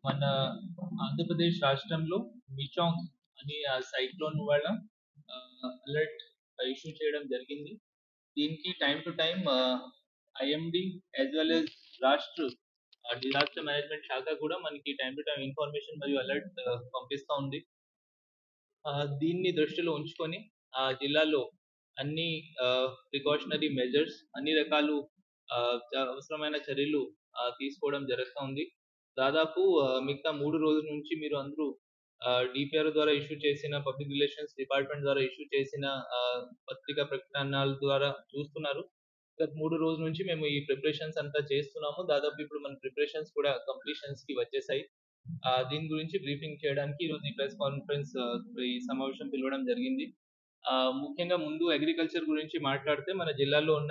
మన ఆంధ్రప్రదేశ్ రాష్ట్రంలో మిచాంగ్ అని ఆ సైక్లోన్ వల్ల అలర్ట్ ఇష్యూ చేయడం జరిగింది దీనికి time to time IMD as well as రాష్ట్ర డిజాస్టర్ మేనేజ్మెంట్ శాఖ కూడా మనకి టైం టు టైం ఇన్ఫర్మేషన్ మరియు అలర్ట్ పంపిస్తూ ఉంది ఆ, దీన్ని దృష్టిలో ఉంచుకొని ఆ జిల్లాలో అన్ని ప్రికాషనరీ మెజర్స్ అన్ని రకాలు ఆ, చ- అవసరమైన చర్యలు ఆ, తీసుకోవడం జరుగుతూ ఉంది దాదాపు ఆ, మిగతా మూడు రోజుల నుంచి మీరు అందరూ డిపిఆర్ ద్వారా ఇష్యూ చేసిన పబ్లిక్ రిలేషన్స్ డిపార్ట్మెంట్ ద్వారా ఇష్యూ చేసిన ఆ, పత్రికా ప్రకటనల ద్వారా చూస్తున్నారు గత మూడు రోజుల నుంచి మేము ఈ ప్రిపరేషన్స్ అంతా చేస్తున్నాము దాదాపు ఇప్పుడు మన ప్రిపరేషన్స్ కూడా కంప్లీషన్స్ కి వచ్చేసాయి ఆ, దీని గురించి బ్రీఫింగ్ చేయడానికి ఈరోజు ఈ ప్రెస్ కాన్ఫరెన్స్ ఆ, ఈ సమావేశం పిలవడం జరిగింది ఆ, ముఖ్యంగా ముందు అగ్రికల్చర్ గురించి మాట్లాడితే మన జిల్లాలో ఉన్న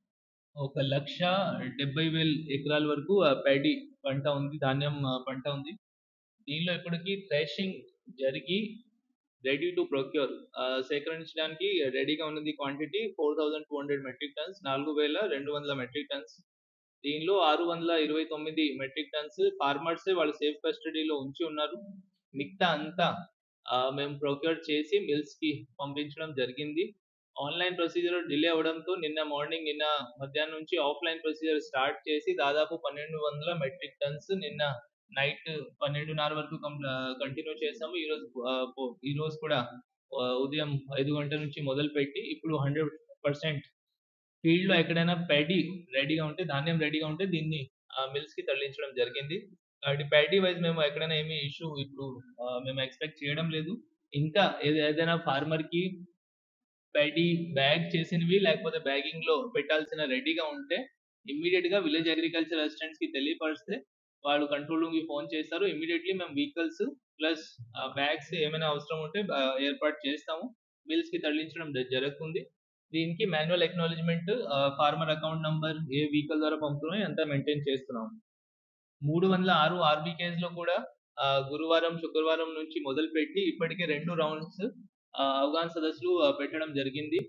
ఒక లక్ష డెబ్బై వేల ఎకరాల వరకు ప్యాడీ పంట ఉంది ధాన్యం ఆ, పంట ఉంది దీనిలో ఇప్పటికీ థ్రెషింగ్ జరిగి రెడీ టు ప్రొక్యూర్ సేకరించడానికి రెడీగా ఉన్నది quantity four thousand two hundred metric tons నాలుగు వేల రెండు వందల మెట్రిక్ టన్స్ దీనిలో ఆరు వందల ఇరవై తొమ్మిది మెట్రిక్ టన్స్ ఫార్మర్సే వాళ్ళు సేఫ్ కస్టడీలో ఉంచి ఉన్నారు మిగతా అంతా ఆ, మేము ప్రొక్యూర్ చేసి మిల్స్ కి పంపించడం జరిగింది ఆన్లైన్ ప్రొసీజర్ డిలే అవడంతో నిన్న మార్నింగ్ నిన్న మధ్యాహ్నం నుంచి ఆఫ్లైన్ ప్రొసీజర్ స్టార్ట్ చేసి దాదాపు పన్నెండు వందల మెట్రిక్ టన్స్ నిన్న నైట్ పన్నెండున్నర వరకు కంటిన్యూ చేసాము ఈ రోజు ఆ, పో- ఈ రోజు కూడా ఆ, ఉదయం ఐదు గంటల నుంచి మొదలు పెట్టి ఇప్పుడు హండ్రెడ్ పర్సెంట్ ఫీల్డ్ లో ఎక్కడైనా ప్యాడీ రెడీగా ఉంటే ధాన్యం రెడీగా ఉంటే దీన్ని మిల్స్ కి తరలించడం జరిగింది కాబట్టి ప్యాడీ వైజ్ మేము ఎక్కడైనా ఏమీ ఇష్యూ ఇప్పుడు ఆ, మేము ఎక్స్పెక్ట్ చేయడం లేదు ఇంకా ఏది- ఏదైనా ఫార్మర్ కి ప్యాడీ బ్యాగ్ చేసినవి లేకపోతే బ్యాగింగ్ లో పెట్టాల్సిన రెడీగా ఉంటే ఇమ్మీడియట్ గా విలేజ్ అగ్రికల్చర్ అసిస్టెంట్స్ కి తెలియపరిస్తే వాళ్ళు కంట్రోల్ రూమ్ కి ఫోన్ చేస్తారు ఇమ్మీడియట్లీ మేము వెహికల్స్ ప్లస్ బ్యాగ్స్ ఏమైనా అవసరం ఉంటే ఆ, ఏర్పాటు చేస్తాము మిల్స్ కి తరలించడం జ- జరుగుతుంది దీనికి manual acknowledgement farmer account number ఏ వెహికల్ ద్వారా పంపుతున్నాం అంతా మెయింటైన్ చేస్తున్నాం మూడు వందల ఆరు ఆర్బీకేస్ లో కూడా ఆ, గురువారం శుక్రవారం నుంచి మొదలు పెట్టి ఇప్పటికే రెండు రౌండ్స్ అవగాహన సదస్సులు ఆ, పెట్టడం జరిగింది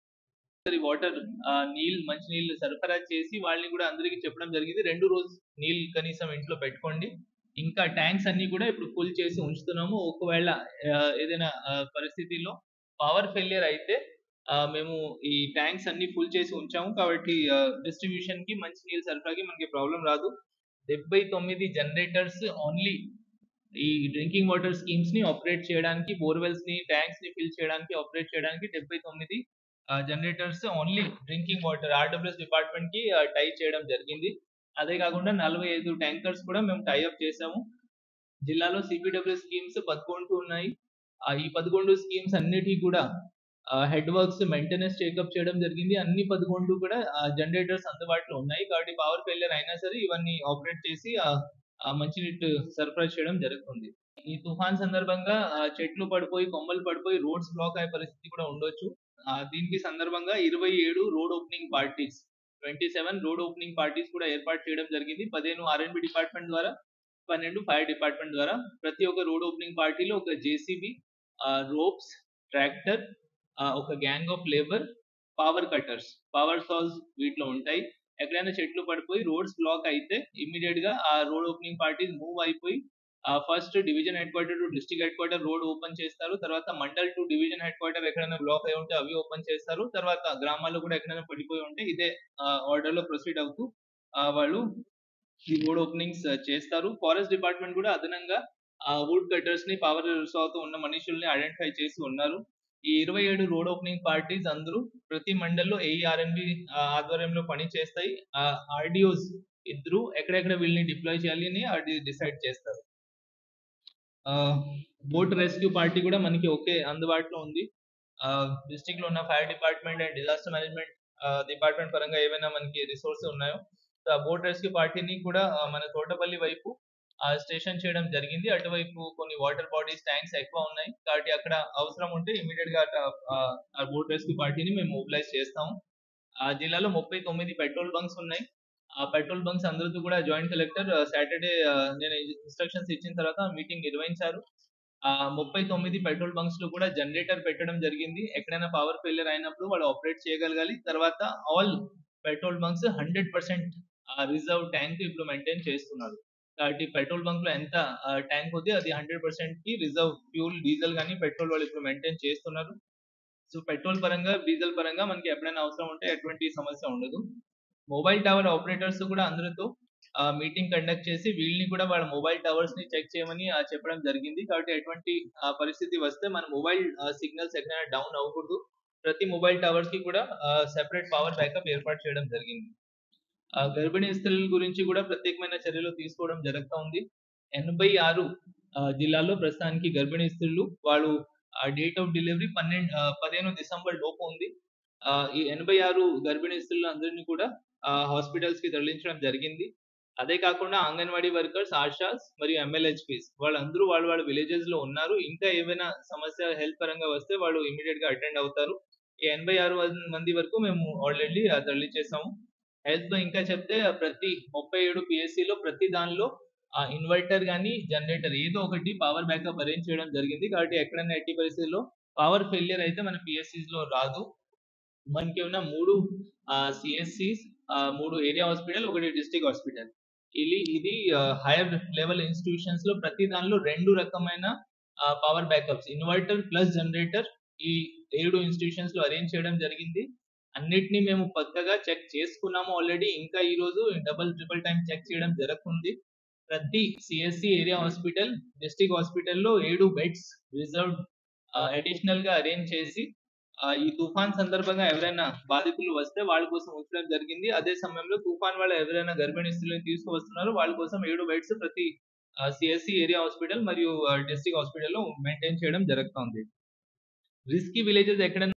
వాటర్ నీళ్ళు మంచి నీళ్ళు సరఫరా చేసి వాళ్ళని కూడా అందరికీ చెప్పడం జరిగింది రెండు రోజు నీళ్ళు కనీసం ఇంట్లో పెట్టుకోండి ఇంకా ట్యాంక్స్ అన్ని కూడా ఇప్పుడు ఫుల్ చేసి ఉంచుతున్నాము ఒకవేళ ఆ, ఏదైనా ఆ, పరిస్థితిలో పవర్ ఫెయిలియర్ అయితే ఆ, మేము ఈ ట్యాంక్స్ అన్ని ఫుల్ చేసి ఉంచాము కాబట్టి డిస్ట్రిబ్యూషన్ కి మంచి నీళ్ళు సరఫరాకి మనకి ప్రాబ్లం రాదు డెబ్బై తొమ్మిది జనరేటర్స్ ఓన్లీ ఈ డ్రింకింగ్ వాటర్ స్కీమ్స్ ని ఆపరేట్ చేయడానికి బోర్వెల్స్ ని ట్యాంక్స్ ని ఫిల్ చేయడానికి ఆపరేట్ చేయడానికి డెబ్బై తొమ్మిది generators only drinking water RWS department కి టై చేయడం జరిగింది అదే కాకుండా నలభై ఐదు ట్యాంకర్స్ కూడా మేము టైఅప్ చేసాము జిల్లాలో సిపిడబ్ల్యూ స్కీమ్స్ పదకొండు ఉన్నాయి ఆ, ఈ పదకొండు స్కీమ్స్ అన్నిటికీ కూడా హెడ్ వర్క్స్ మెయింటెనెన్స్ చెకప్ చేయడం జరిగింది అన్ని పదకొండు కూడా జనరేటర్స్ అందుబాటులో ఉన్నాయి కాబట్టి పవర్ ఫెయిలియర్ అయినా సరే ఇవన్నీ ఆపరేట్ చేసి ఆ, ఆ మంచినీటి సరఫరా చేయడం జరుగుతుంది ఈ తుఫాన్ సందర్భంగా ఆ, చెట్లు పడిపోయి కొమ్మలు పడిపోయి రోడ్స్ బ్లాక్ అయ్యే పరిస్థితి కూడా ఉండొచ్చు ఆ, దీనికి సందర్భంగా ఇరవై ఏడు road opening parties twenty seven road opening parties కూడా ఏర్పాటు చేయడం జరిగింది పదిహేను ఆర్ఎన్బి డిపార్ట్మెంట్ ద్వారా పన్నెండు ఫైర్ డిపార్ట్మెంట్ ద్వారా ప్రతి ఒక్క రోడ్ ఓపెనింగ్ పార్టీలో ఒక జేసీబీ రోప్స్ ట్రాక్టర్ ఒక gang of labour power cutters power సాల్స్ వీటిలో ఉంటాయి ఎక్కడైనా చెట్లు పడిపోయి రోడ్స్ బ్లాక్ అయితే ఇమ్మీడియట్ గా ఆ రోడ్ ఓపెనింగ్ పార్టీస్ మూవ్ అయిపోయి first division head quarter to district head quarter road open చేస్తారు తర్వాత mandal to division head quarter ఎక్కడైనా బ్లాక్ అయి ఉంటే అవి ఓపెన్ చేస్తారు తర్వాత గ్రామాల్లో కూడా ఎక్కడైనా పడిపోయి ఉంటే ఇదే ఆర్డర్ లో ప్రొసీడ్ అవుతూ ఆ, వాళ్ళు ఈ రోడ్ ఓపెనింగ్స్ చేస్తారు ఫారెస్ట్ డిపార్ట్మెంట్ కూడా అదనంగా వుడ్ కట్టర్స్ ని పవర్ తో ఉన్న మనుషుల్ని ఐడెంటిఫై చేసి ఉన్నారు ఈ ఇరవై ఏడు రోడ్ ఓపెనింగ్ పార్టీస్ అందరూ ప్రతి మండల్లో ఏఈఆర్ఎన్బి ఆధ్వర్యంలో పని చేస్తాయి ఆర్డిఓస్ ఇద్దరు ఎక్కడెక్కడ వీళ్ళని డిప్లాయ్ చేయాలి అని అది డిసైడ్ చేస్తారు బోట్ రెస్క్యూ పార్టీ కూడా మనకి ఒకే అందుబాటులో ఉంది డిస్ట్రిక్ట్ లో ఉన్న fire department and disaster management department పరంగా ఏమైనా మనకి రిసోర్సెస్ ఉన్నాయో సో ఆ బోట్ రెస్క్యూ పార్టీని కూడా ఆ, మన తోటపల్లి వైపు స్టేషన్ చేయడం జరిగింది అటువైపు కొన్ని వాటర్ బాడీస్ ట్యాంక్స్ ఎక్కువ ఉన్నాయి కాబట్టి అక్కడ అవసరం ఉంటే ఇమీడియట్ గా అట- ఆ, ఆ బోట్ రెస్క్యూ పార్టీని మేము మొబిలైజ్ చేస్తాము ఆ జిల్లాలో ముప్పై తొమ్మిది పెట్రోల్ బంక్స్ ఉన్నాయి ఆ పెట్రోల్ బంక్స్ అందరితో కూడా జాయింట్ కలెక్టర్ సాటర్డే నేను ఇన్స్ట్రక్షన్స్ ఇచ్చిన తర్వాత మీటింగ్ నిర్వహించారు ఆ ముప్పై తొమ్మిది పెట్రోల్ బంక్స్ లో కూడా జనరేటర్ పెట్టడం జరిగింది ఎక్కడైనా పవర్ ఫెయిలియర్ అయినప్పుడు వాళ్ళు ఆపరేట్ చేయగలగాలి తర్వాత all petrol bunks hundred percent reserve tank ఇప్పుడు మెయింటైన్ చేస్తున్నారు కాబట్టి పెట్రోల్ బంక్ లో ఎంత ట్యాంక్ ఉంది అది హండ్రెడ్ పర్సెంట్ కి రిజర్వ్ ఫ్యూల్ డీజిల్ కానీ పెట్రోల్ వాళ్ళు ఇప్పుడు మెయింటైన్ చేస్తున్నారు సో పెట్రోల్ పరంగా డీజిల్ పరంగా మనకి ఎప్పుడైనా అవసరం ఉంటే ఎటువంటి సమస్య ఉండదు మొబైల్ టవర్ ఆపరేటర్స్ కూడా అందరితో మీటింగ్ కండక్ట్ చేసి వీళ్ళని కూడా వాళ్ళ మొబైల్ టవర్స్ ని చెక్ చేయమని ఆ, చెప్పడం జరిగింది కాబట్టి ఎటువంటి ఆ, పరిస్థితి వస్తే మన మొబైల్ సిగ్నల్స్ ఎక్కడైనా డౌన్ అవ్వకూడదు ప్రతి మొబైల్ టవర్స్ కి కూడా సెపరేట్ పవర్ బ్యాకప్ ఏర్పాటు చేయడం జరిగింది ఆ, గర్భిణీ స్త్రీల గురించి కూడా ప్రత్యేకమైన చర్యలు తీసుకోవడం జరుగుతూ ఉంది ఎనభై ఆరు ఆ, జిల్లాల్లో ప్రస్తుతానికి గర్భిణీ స్త్రీలు వాళ్ళు డేట్ ఆఫ్ డెలివరీ పన్నెండు ఆ, పదిహేను డిసెంబర్ లోపు ఉంది ఆ, ఈ ఎనభై ఆరు గర్భిణీ స్త్రీలు అందరినీ కూడా హాస్పిటల్స్ కి తరలించడం జరిగింది అదే కాకుండా అంగన్వాడీ వర్కర్స్ ఆశాస్ మరియు ఎంఎల్హెచ్పిస్ వాళ్ళందరూ వాళ్ళ వాళ్ళ విలేజెస్ లో ఉన్నారు ఇంకా ఏమైనా సమస్య హెల్త్ పరంగా వస్తే వాళ్ళు ఇమీడియట్ గా అటెండ్ అవుతారు ఈ ఎనభై ఆరు మంది వరకు మేము ఆల్రెడీ తరలించేసాము హెల్త్ లో ఇంకా చెప్తే ఆ, ప్రతి ముప్పై ఏడు పిఎస్సి లో ప్రతి దానిలో ఇన్వర్టర్ కానీ జనరేటర్ ఏదో ఒకటి పవర్ బ్యాకప్ అరేంజ్ చేయడం జరిగింది కాబట్టి ఎక్కడైనా ఎట్టి పరిస్థితుల్లో పవర్ ఫెయిలియర్ అయితే మన పిఎస్సిస్ లో రాదు మనకి ఉన్న మూడు సిఎస్సిస్ మూడు ఏరియా హాస్పిటల్ ఒకటి డిస్ట్రిక్ట్ హాస్పిటల్ ఇది ఇది హైయర్ లెవెల్ ఇన్స్టిట్యూషన్స్ లో ప్రతి దానిలో రెండు రకమైన power backups inverter plus generator ఈ ఏడు ఇన్స్టిట్యూషన్స్ లో అరేంజ్ చేయడం జరిగింది అన్నిటినీ మేము పక్కగా చెక్ చేసుకున్నాము ఆల్రెడీ ఇంకా ఈ రోజు డబుల్ ట్రిపుల్ టైం చెక్ చేయడం జరుగుతుంది ప్రతి సిఎస్సి ఏరియా హాస్పిటల్ డిస్ట్రిక్ట్ హాస్పిటల్లో ఏడు బెడ్స్ రిజర్వ్ అడిషనల్ గా అరేంజ్ చేసి ఆ, ఈ తుఫాన్ సందర్భంగా ఎవరైనా బాధితులు వస్తే వాళ్ళ కోసం ఉంచడం జరిగింది అదే సమయంలో తుఫాన్ వల్ల ఎవరైనా గర్భిణీ స్త్రీలను తీసుకువస్తున్నారో వాళ్ళ కోసం ఏడు బెడ్స్ ప్రతి సిఎస్సి ఏరియా హాస్పిటల్ మరియు డిస్ట్రిక్ట్ హాస్పిటల్లో మెయింటైన్ చేయడం జరుగుతుంది రిస్కీ విలేజెస్ ఎక్కడ